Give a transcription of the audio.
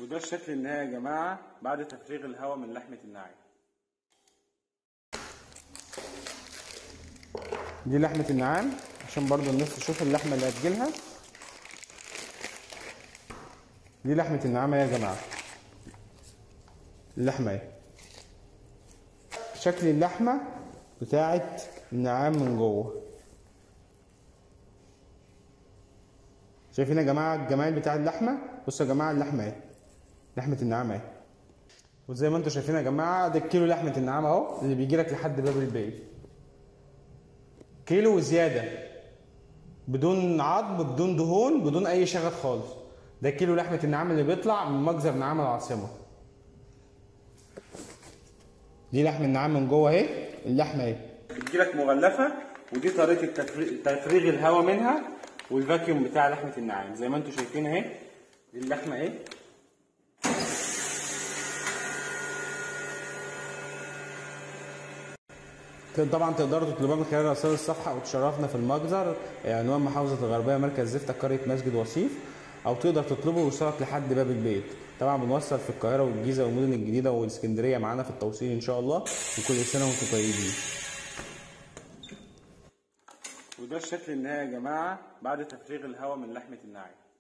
وده الشكل النهائي يا جماعة بعد تفريغ الهواء من لحمة النعام دي لحمة النعام عشان برضو الناس تشوف اللحمة اللي هتجيلها دي لحمة النعام اهي يا جماعة اللحمة اهي شكل اللحمة بتاعت النعام من جوه شايفين يا جماعة الجمال بتاع اللحمة بصوا يا جماعة اللحمة اهي لحمة النعام اهي وزي ما انتم شايفين يا جماعة ده الكيلو لحمة النعام اهو اللي بيجيلك لحد باب البيت كيلو وزيادة بدون عظم بدون دهون بدون أي شغف خالص ده كيلو لحمة النعام اللي بيطلع من مجزر نعام العاصمة دي لحم النعام من جوه اهي اللحمة اهي بتجيلك مغلفة ودي طريقة التفريغ, تفريغ الهواء منها والفاكيوم بتاع لحمة النعام زي ما انتم شايفين اهي دي اللحمة اهي طبعا تقدروا تطلبوها من خلال رسائل الصفحه او تشرفنا في المجزر عنوان محافظه الغربيه مركز زفته قريه مسجد وصيف او تقدر تطلبه ويوصلك لحد باب البيت طبعا بنوصل في القاهره والجيزه والمدن الجديده والاسكندريه معانا في التوصيل ان شاء الله وكل سنه وانتم طيبين وده الشكل النهائي يا جماعه بعد تفريغ الهواء من لحمه النعام